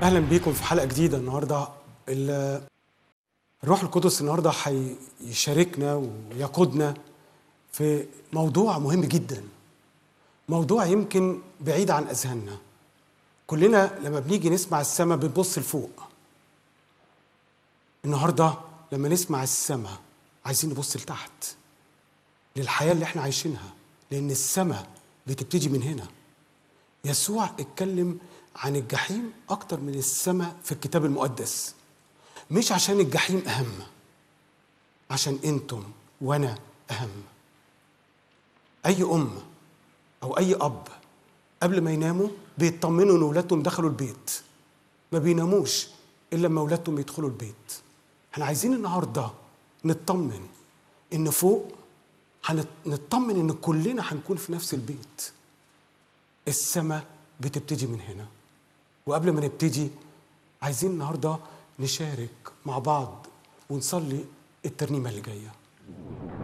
اهلا بيكم في حلقه جديده النهارده ال- الروح القدس النهارده هيشاركنا ويقودنا في موضوع مهم جدا موضوع يمكن بعيد عن اذهاننا كلنا لما بنيجي نسمع السماء بنبص لفوق النهارده لما نسمع السماء عايزين نبص لتحت للحياه اللي احنا عايشينها لان السماء بتبتدي من هنا يسوع اتكلم عن الجحيم اكتر من السماء في الكتاب المقدس مش عشان الجحيم اهم عشان انتم وانا اهم اي ام او اي اب قبل ما يناموا بيطمنوا ان اولادهم دخلوا البيت ما بيناموش الا لما اولادهم يدخلوا البيت احنا عايزين النهارده نطمن ان فوق هنطمن ان كلنا هنكون في نفس البيت السماء بتبتدي من هنا وقبل ما نبتدي عايزين النهارده نشارك مع بعض ونصلي الترنيمه اللي جايه